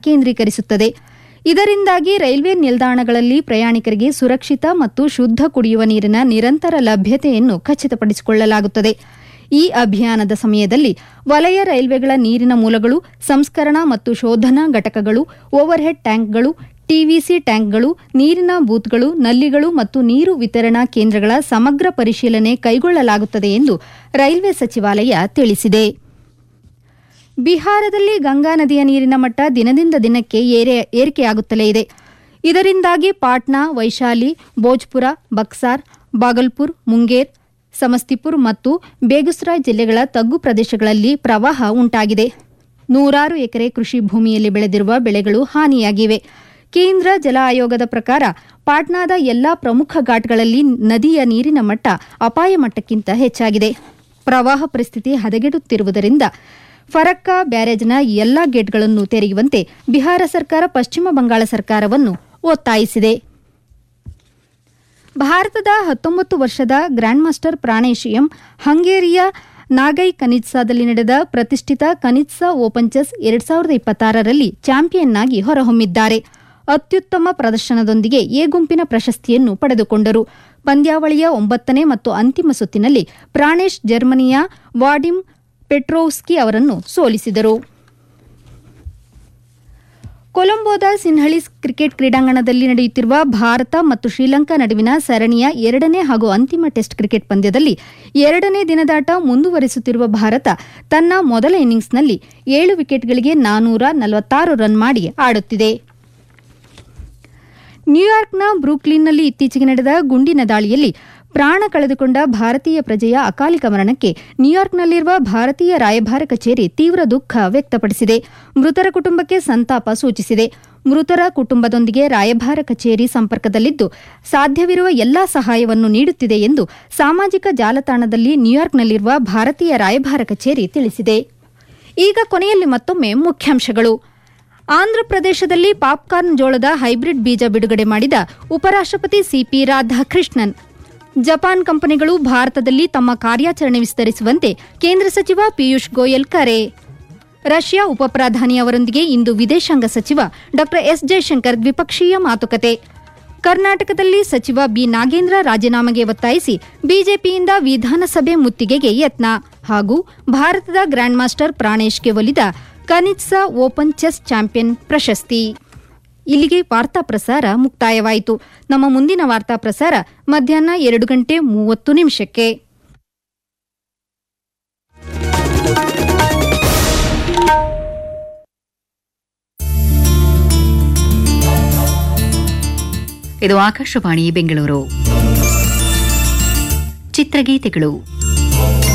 ಕೇಂದ್ರೀಕರಿಸುತ್ತದೆ ಇದರಿಂದಾಗಿ ರೈಲ್ವೆ ನಿಲ್ದಾಣಗಳಲ್ಲಿ ಪ್ರಯಾಣಿಕರಿಗೆ ಸುರಕ್ಷಿತ ಮತ್ತು ಶುದ್ಧ ಕುಡಿಯುವ ನೀರಿನ ನಿರಂತರ ಲಭ್ಯತೆಯನ್ನು ಖಚಿತಪಡಿಸಿಕೊಳ್ಳಲಾಗುತ್ತದೆ ಈ ಅಭಿಯಾನದ ಸಮಯದಲ್ಲಿ ವಲಯ ರೈಲ್ವೆಗಳ ನೀರಿನ ಮೂಲಗಳು ಸಂಸ್ಕರಣಾ ಮತ್ತು ಶೋಧನಾ ಘಟಕಗಳು ಓವರ್ಹೆಡ್ ಟ್ಯಾಂಕ್ಗಳು ಟಿವಿಸಿ ಟ್ಯಾಂಕ್ಗಳು ನೀರಿನ ಬೂತ್ಗಳು ನಲ್ಲಿಗಳು ಮತ್ತು ನೀರು ವಿತರಣಾ ಕೇಂದ್ರಗಳ ಸಮಗ್ರ ಪರಿಶೀಲನೆ ಕೈಗೊಳ್ಳಲಾಗುತ್ತದೆ ಎಂದು ರೈಲ್ವೆ ಸಚಿವಾಲಯ ತಿಳಿಸಿದೆ ಬಿಹಾರದಲ್ಲಿ ಗಂಗಾ ನದಿಯ ನೀರಿನ ಮಟ್ಟ ದಿನದಿಂದ ದಿನಕ್ಕೆ ಏರೆ- ಏರಿಕೆಯಾಗುತ್ತಲೇ ಇದೆ ಇದರಿಂದಾಗಿ ಪಾಟ್ನಾ ವೈಶಾಲಿ ಭೋಜ್ಪುರ ಬಕ್ಸಾರ್ ಬಾಗಲ್ಪುರ್ ಮುಂಗೇರ್ ಸಮಸ್ತಿಪುರ್ ಮತ್ತು ಬೇಗುಸರಾಯ್ ಜಿಲ್ಲೆಗಳ ತಗ್ಗು ಪ್ರದೇಶಗಳಲ್ಲಿ ಪ್ರವಾಹ ಉಂಟಾಗಿದೆ ನೂರಾರು ಎಕರೆ ಕೃಷಿ ಭೂಮಿಯಲ್ಲಿ ಬೆಳೆದಿರುವ ಬೆಳೆಗಳು ಹಾನಿಯಾಗಿವೆ ಕೇಂದ್ರ ಜಲ ಆಯೋಗದ ಪ್ರಕಾರ ಪಾಟ್ನಾದ ಎಲ್ಲಾ ಪ್ರಮುಖ ಘಾಟ್ಗಳಲ್ಲಿ ನದಿಯ ನೀರಿನ ಮಟ್ಟ ಅಪಾಯ ಮಟ್ಟಕ್ಕಿಂತ ಹೆಚ್ಚಾಗಿದೆ ಪ್ರವಾಹ ಪರಿಸ್ಥಿತಿ ಹದಗೆಡುತ್ತಿರುವುದರಿಂದ ಫರಕ್ಕಾ ಬ್ಯಾರೇಜ್ನ ಎಲ್ಲಾ ಗೇಟ್ಗಳನ್ನು ತೆರೆಯುವಂತೆ ಬಿಹಾರ ಸರ್ಕಾರ ಪಶ್ಚಿಮ ಬಂಗಾಳ ಸರ್ಕಾರವನ್ನು ಒತ್ತಾಯಿಸಿದೆ ಭಾರತದ ಹತ್ತೊಂಬತ್ತು ವರ್ಷದ ಗ್ರ್ಯಾಂಡ್ ಮಾಸ್ಟರ್ ಪ್ರಾಣೇಶ್ ಎಂ ಹಂಗೇರಿಯ ನಾಗೈ ಕನಿತ್ಸಾದಲ್ಲಿ ನಡೆದ ಪ್ರತಿಷ್ಠಿತ ಕನಿತ್ಸಾ ಓಪನ್ ಚೆಸ್ ಎರಡ್ ಸಾವಿರದ ಇಪ್ಪತ್ತಾರರಲ್ಲಿ ಚಾಂಪಿಯನ್ ಆಗಿ ಹೊರಹೊಮ್ಮಿದ್ದಾರೆ ಅತ್ಯುತ್ತಮ ಪ್ರದರ್ಶನದೊಂದಿಗೆ ಎ ಗುಂಪಿನ ಪ್ರಶಸ್ತಿಯನ್ನು ಪಡೆದುಕೊಂಡರು ಪಂದ್ಯಾವಳಿಯ ಒಂಬತ್ತನೇ ಮತ್ತು ಅಂತಿಮ ಸುತ್ತಿನಲ್ಲಿ ಪ್ರಾಣೇಶ್ ಜರ್ಮನಿಯ ವಾಡಿಮ್ ಪೆಟ್ರೋವ್ಸ್ಕಿ ಅವರನ್ನು ಸೋಲಿಸಿದರು ಕೊಲಂಬೋದ ಸಿನ್ಹಳಿಸ್ ಕ್ರಿಕೆಟ್ ಕ್ರೀಡಾಂಗಣದಲ್ಲಿ ನಡೆಯುತ್ತಿರುವ ಭಾರತ ಮತ್ತು ಶ್ರೀಲಂಕಾ ನಡುವಿನ ಸರಣಿಯ ಎರಡನೇ ಹಾಗೂ ಅಂತಿಮ ಟೆಸ್ಟ್ ಕ್ರಿಕೆಟ್ ಪಂದ್ಯದಲ್ಲಿ ಎರಡನೇ ದಿನದಾಟ ಮುಂದುವರಿಸುತ್ತಿರುವ ಭಾರತ ತನ್ನ ಮೊದಲ ಇನ್ನಿಂಗ್ಸ್ನಲ್ಲಿ ಏಳು ವಿಕೆಟ್ಗಳಿಗೆ ನಾನೂರ ನಲವತ್ತಾರು ರನ್ ಮಾಡಿ ಆಡುತ್ತಿದೆ ನ್ಯೂಯಾರ್ಕ್ನ ಬ್ರೂಕ್ಲಿನ್ನಲ್ಲಿ ಇತ್ತೀಚೆಗೆ ನಡೆದ ಗುಂಡಿನ ದಾಳಿಯಲ್ಲಿ ಪ್ರಾಣ ಕಳೆದುಕೊಂಡ ಭಾರತೀಯ ಪ್ರಜೆಯ ಅಕಾಲಿಕ ಮರಣಕ್ಕೆ ನ್ಯೂಯಾರ್ಕ್ನಲ್ಲಿರುವ ಭಾರತೀಯ ರಾಯಭಾರ ಕಚೇರಿ ತೀವ್ರ ದುಃಖ ವ್ಯಕ್ತಪಡಿಸಿದೆ ಮೃತರ ಕುಟುಂಬಕ್ಕೆ ಸಂತಾಪ ಸೂಚಿಸಿದೆ ಮೃತರ ಕುಟುಂಬದೊಂದಿಗೆ ರಾಯಭಾರ ಕಚೇರಿ ಸಂಪರ್ಕದಲ್ಲಿದ್ದು ಸಾಧ್ಯವಿರುವ ಎಲ್ಲಾ ಸಹಾಯವನ್ನು ನೀಡುತ್ತಿದೆ ಎಂದು ಸಾಮಾಜಿಕ ಜಾಲತಾಣದಲ್ಲಿ ನ್ಯೂಯಾರ್ಕ್ನಲ್ಲಿರುವ ಭಾರತೀಯ ರಾಯಭಾರ ಕಚೇರಿ ತಿಳಿಸಿದೆ ಈಗ ಕೊನೆಯಲ್ಲಿ ಮತ್ತೊಮ್ಮೆ ಮುಖ್ಯಾಂಶಗಳು ಆಂಧ್ರಪ್ರದೇಶದಲ್ಲಿ ಪಾಪ್ಕಾರ್ನ್ ಜೋಳದ ಹೈಬ್ರಿಡ್ ಬೀಜ ಬಿಡುಗಡೆ ಮಾಡಿದ ಉಪರಾಷ್ಟಪತಿ ಸಿಪಿ ರಾಧಾಕೃಷ್ಣನ್ ಜಪಾನ್ ಕಂಪನಿಗಳು ಭಾರತದಲ್ಲಿ ತಮ್ಮ ಕಾರ್ಯಾಚರಣೆ ವಿಸ್ತರಿಸುವಂತೆ ಕೇಂದ್ರ ಸಚಿವ ಪಿಯೂಷ್ ಗೋಯಲ್ ಕರೆ ರಷ್ಯಾ ಉಪಪ್ರಧಾನಿ ಅವರೊಂದಿಗೆ ಇಂದು ವಿದೇಶಾಂಗ ಸಚಿವ ಡಾ ಎಸ್ ಜಯಶಂಕರ್ ದ್ವಿಪಕ್ಷೀಯ ಮಾತುಕತೆ ಕರ್ನಾಟಕದಲ್ಲಿ ಸಚಿವ ಬಿ ನಾಗೇಂದ್ರ ರಾಜೀನಾಮೆಗೆ ಒತ್ತಾಯಿಸಿ ಬಿಜೆಪಿಯಿಂದ ವಿಧಾನಸಭೆ ಮುತ್ತಿಗೆಗೆ ಯತ್ನ ಹಾಗೂ ಭಾರತದ ಗ್ರ್ಯಾಂಡ್ ಮಾಸ್ಟರ್ ಪ್ರಾಣೇಶ್ಗೆ ಒಲಿದ ಕನಿತ್ಸಾ ಓಪನ್ ಚೆಸ್ ಚಾಂಪಿಯನ್ ಪ್ರಶಸ್ತಿ ಇಲ್ಲಿಗೆ ವಾರ್ತಾ ಪ್ರಸಾರ ಮುಕ್ತಾಯವಾಯಿತು ನಮ್ಮ ಮುಂದಿನ ವಾರ್ತಾ ಪ್ರಸಾರ ಮಧ್ಯಾಹ್ನ ಎರಡು ಗಂಟೆ ಮೂವತ್ತು ನಿಮಿಷಕ್ಕೆ ಇದು ಆಕಾಶವಾಣಿ ಬೆಂಗಳೂರು ಚಿತ್ರಗೀತೆಗಳು